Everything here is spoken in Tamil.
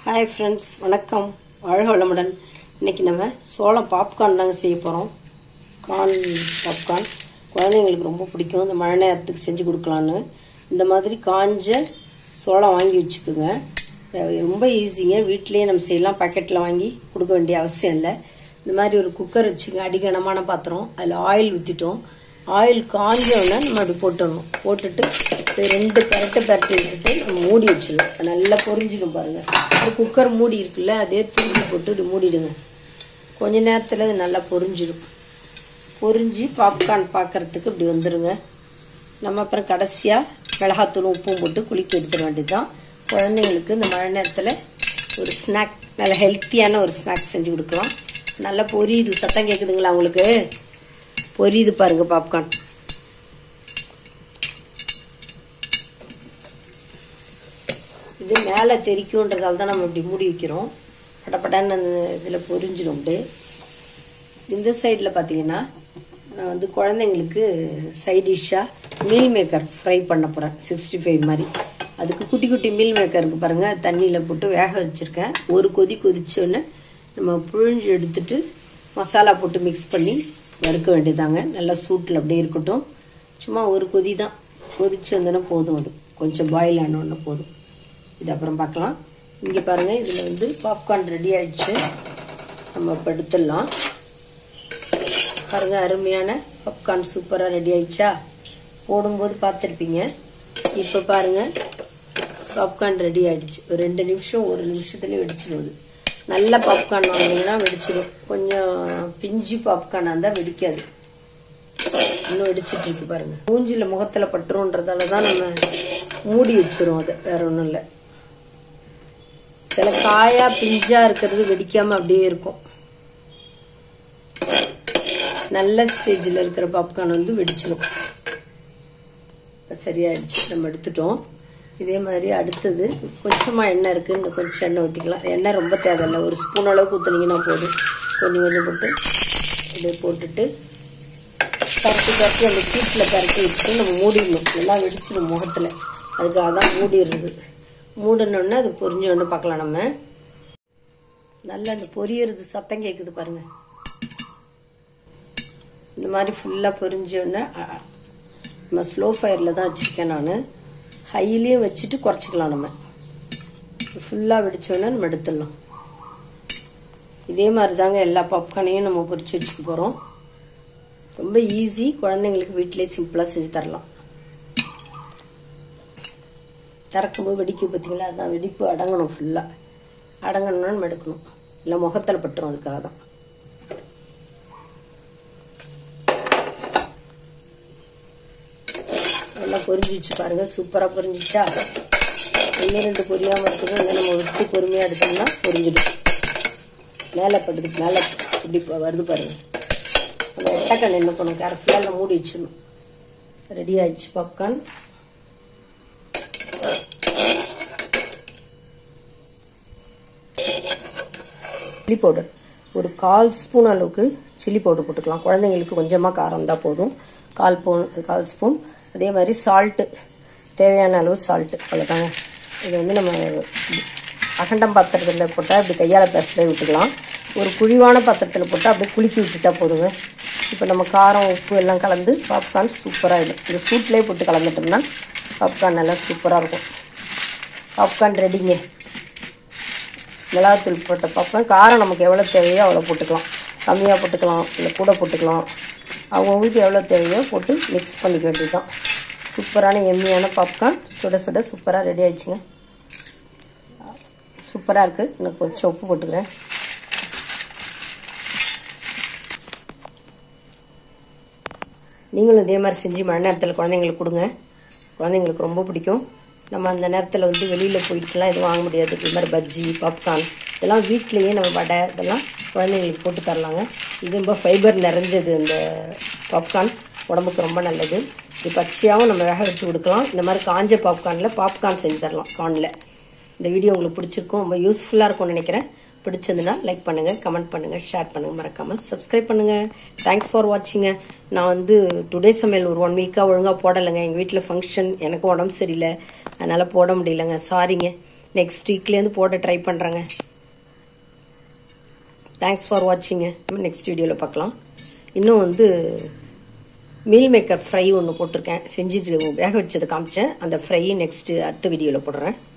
ஹாய் ஃப்ரெண்ட்ஸ் வணக்கம் வாழ்க வளமுடன் இன்னைக்கு நம்ம சோளம் பாப்கார்ன் தாங்க செய்ய போகிறோம் கார்ன் பாப்கார்ன் குழந்தைங்களுக்கு ரொம்ப பிடிக்கும் இந்த மழை நேரத்துக்கு செஞ்சு கொடுக்கலான்னு இந்த மாதிரி காஞ்ச சோளம் வாங்கி வச்சுக்கோங்க அஹ் ரொம்ப ஈஸிங்க வீட்டிலேயே நம்ம செய்யலாம் பாக்கெட்டில் வாங்கி கொடுக்க வேண்டிய அவசியம் இல்லை இந்த மாதிரி ஒரு குக்கர் வச்சுங்க அடிகனமான பாத்திரம் அதில் ஆயில் ஊற்றிட்டோம் ஆயில் காஞ்ச உடனே நம்ம அப்படி போட்டுடணும் போட்டுட்டு இது ரெண்டு பெரட்டு பெரட்டி விட்டுட்டு நம்ம மூடி வச்சிடலாம் அது நல்லா பொரிஞ்சிக்கும் பாருங்கள் ஒரு குக்கர் மூடி இருக்குல்ல அதே தூக்கி போட்டு இப்படி மூடிடுங்க கொஞ்ச நேரத்தில் அது நல்லா பொரிஞ்சிடும் பொரிஞ்சு பாப்கார்ன் பார்க்கறதுக்கு இப்படி வந்துடுங்க நம்ம அப்புறம் கடைசியாக மிளகாத்தூள் உப்பும் போட்டு குளிக்க எடுத்துட வேண்டியதுதான் குழந்தைங்களுக்கு இந்த மழை நேரத்தில் ஒரு ஸ்நாக் நல்ல ஹெல்த்தியான ஒரு ஸ்நாக் செஞ்சு கொடுக்கலாம் நல்லா பொரியுது சத்தம் கேட்குதுங்களா உங்களுக்கு பொரியுது பாருங்க பாப்கார்ன் இது மேலே தெரிக்கும்ன்றதால தான் நம்ம இப்படி மூடி வைக்கிறோம் படப்படான்னு அந்த இதில் பொரிஞ்சிடும் அப்படியே இந்த சைடில் பார்த்தீங்கன்னா நான் வந்து குழந்தைங்களுக்கு சைட் டிஷ்ஷாக மீல் மேக்கர் ஃப்ரை பண்ண போகிறேன் சிக்ஸ்டி ஃபைவ் மாதிரி அதுக்கு குட்டி குட்டி மீல் மேக்கர் இருக்கு பாருங்கள் தண்ணியில் போட்டு வேக வச்சுருக்கேன் ஒரு கொதி கொதிச்சோன்னு நம்ம புழிஞ்சு எடுத்துட்டு மசாலா போட்டு மிக்ஸ் பண்ணி வறுக்க வேண்டியதாங்க நல்லா சூட்டில் அப்படியே இருக்கட்டும் சும்மா ஒரு கொதி தான் கொதிச்சு வந்தோன்னா போதும் அது கொஞ்சம் பாயில் ஆனோன்னு போதும் இது அப்புறம் பார்க்கலாம் இங்கே பாருங்கள் இதில் வந்து பாப்கார்ன் ரெடி ஆயிடுச்சு நம்ம இப்போ எடுத்துடலாம் பாருங்க அருமையான பாப்கார்ன் சூப்பராக ரெடி ஆயிடுச்சா போடும்போது பார்த்துருப்பீங்க இப்போ பாருங்க பாப்கார்ன் ரெடி ஆயிடுச்சு ஒரு ரெண்டு நிமிஷம் ஒரு நிமிஷத்துலேயே வெடிச்சிடுவது நல்ல பாப்கார்ன் வாங்கினீங்கன்னா வெடிச்சிடும் கொஞ்சம் பிஞ்சு பாப்கார்னாக இருந்தால் வெடிக்காது இன்னும் வெடிச்சிட்டு இருக்கு பாருங்க மூஞ்சில முகத்தில் பட்டுருன்றதால தான் நம்ம மூடி வச்சிரும் அதை வேற ஒன்றும் இல்லை சில காயா பிஞ்சா இருக்கிறது வெடிக்காம அப்படியே இருக்கும் நல்ல ஸ்டேஜில் இருக்கிற பாப்கார்ன் வந்து வெடிச்சிடும் இப்போ சரியாயிடுச்சு நம்ம எடுத்துட்டோம் இதே மாதிரி அடுத்தது கொஞ்சமாக எண்ணெய் இருக்குது இன்னும் கொஞ்சம் எண்ணெய் ஊற்றிக்கலாம் எண்ணெய் ரொம்ப தேவையில்லை ஒரு ஸ்பூன் அளவுக்கு ஊற்றுனீங்கன்னா போதும் கொஞ்சம் கொஞ்சம் போட்டு அப்படியே போட்டுட்டு பரட்டி பரட்டி அந்த சீட்டில் பரட்டி விட்டு நம்ம மூடிடணும் எல்லாம் வெடிச்சிடும் முகத்தில் அதுக்காக தான் மூடிடுறது மூடினோடனே அது பொரிஞ்ச உடனே பார்க்கலாம் நம்ம நல்லா அந்த பொரியறது சத்தம் கேட்குது பாருங்க இந்த மாதிரி ஃபுல்லாக பொரிஞ்சோடனே நம்ம ஸ்லோ ஃபயரில் தான் வச்சுருக்கேன் நான் ஹைலேயும் வச்சுட்டு குறைச்சிக்கலாம் நம்ம ஃபுல்லாக வெடிச்சோடனே நம்ம எடுத்துடலாம் இதே மாதிரி தாங்க எல்லா பாப்கார்னையும் நம்ம பொரிச்சு வச்சுக்க போகிறோம் ரொம்ப ஈஸி குழந்தைங்களுக்கு வீட்டிலே சிம்பிளாக செஞ்சு தரலாம் திறக்கும்போது வெடிக்கும் பார்த்தீங்களா அதான் வெடிப்பு அடங்கணும் ஃபுல்லாக அடங்கணும்னு நம்ம எடுக்கணும் இல்லை முகத்தில் பட்டுரும் அதுக்காக தான் நல்லா பொரிஞ்சிச்சு பாருங்க சூப்பராக பொரிஞ்சிச்சா இன்னும் ரெண்டு பொரியாமல் இருக்குது இன்னும் நம்ம விட்டு பொறுமையாக எடுத்தோம்னா பொரிஞ்சிடும் மேலே படுது மேலே இப்படி வருது பாருங்க நம்ம எட்டக்கண் என்ன பண்ணும் கேர்ஃபுல்லாக மூடி வச்சிடணும் ரெடி ஆயிடுச்சு பாப்கார்ன் சில்லி பவுடர் ஒரு கால் ஸ்பூன் அளவுக்கு சில்லி பவுடர் போட்டுக்கலாம் குழந்தைங்களுக்கு கொஞ்சமாக காரம் இருந்தால் போதும் கால் போ கால் ஸ்பூன் அதே மாதிரி சால்ட்டு தேவையான அளவு சால்ட்டு அவ்வளோதாங்க இது வந்து நம்ம அகண்டம் பாத்திரத்தில் போட்டால் இப்படி கையால் பேசல விட்டுக்கலாம் ஒரு குழிவான பாத்திரத்தில் போட்டால் அப்படியே குலுக்கி விட்டுட்டா போதுங்க இப்போ நம்ம காரம் உப்பு எல்லாம் கலந்து பாப்கார்ன் சூப்பராக இருக்கும் இந்த சூட்லேயே போட்டு கலந்துட்டோம்னா பாப்கார்ன் நல்லா சூப்பராக இருக்கும் பாப்கார்ன் ரெடிங்க மிளகாத்தூள் போட்ட பாப்கார்ன் காரம் நமக்கு எவ்வளோ தேவையோ அவ்வளோ போட்டுக்கலாம் கம்மியாக போட்டுக்கலாம் இல்லை கூட போட்டுக்கலாம் அவங்கவுங்களுக்கு எவ்வளோ தேவையோ போட்டு மிக்ஸ் பண்ணிக்க வேண்டியது தான் சூப்பரான எம்மியான பாப்கார்ன் சுட சுட சூப்பராக ரெடி ஆயிடுச்சுங்க சூப்பராக இருக்குது எனக்கு கொஞ்சம் உப்பு போட்டுக்கிறேன் நீங்களும் இதே மாதிரி செஞ்சு மழை நேரத்தில் குழந்தைங்களுக்கு கொடுங்க குழந்தைங்களுக்கு ரொம்ப பிடிக்கும் நம்ம அந்த நேரத்தில் வந்து வெளியில் போயிட்டுலாம் எதுவும் வாங்க முடியாது இது மாதிரி பஜ்ஜி பாப்கார்ன் இதெல்லாம் வீட்லேயே நம்ம வடை இதெல்லாம் குழந்தைங்களுக்கு போட்டு தரலாங்க இது ரொம்ப ஃபைபர் நிறைஞ்சது இந்த பாப்கார்ன் உடம்புக்கு ரொம்ப நல்லது இது பச்சையாகவும் நம்ம வேக வச்சு கொடுக்கலாம் இந்த மாதிரி காஞ்ச பாப்கார்னில் பாப்கார்ன் செஞ்சு தரலாம் கார்னில் இந்த வீடியோ உங்களுக்கு பிடிச்சிருக்கும் ரொம்ப யூஸ்ஃபுல்லாக இருக்கும்னு நினைக்கிறேன் பிடிச்சதுன்னா லைக் பண்ணுங்கள் கமெண்ட் பண்ணுங்கள் ஷேர் பண்ணுங்கள் மறக்காமல் சப்ஸ்கிரைப் பண்ணுங்கள் தேங்க்ஸ் ஃபார் வாட்சிங்க நான் வந்து டுடே சமையல் ஒரு ஒன் வீக்காக ஒழுங்காக போடலைங்க எங்கள் வீட்டில் ஃபங்க்ஷன் எனக்கும் உடம்பு சரியில்லை அதனால் போட முடியலங்க சாரிங்க நெக்ஸ்ட் வீக்லேருந்து போட ட்ரை பண்ணுறேங்க தேங்க்ஸ் ஃபார் வாட்சிங்க நம்ம நெக்ஸ்ட் வீடியோவில் பார்க்கலாம் இன்னும் வந்து மீல் மேக்கர் ஃப்ரை ஒன்று போட்டிருக்கேன் செஞ்சுட்டு வேக வச்சதை காமிச்சேன் அந்த ஃப்ரை நெக்ஸ்ட்டு அடுத்த வீடியோவில் போடுறேன்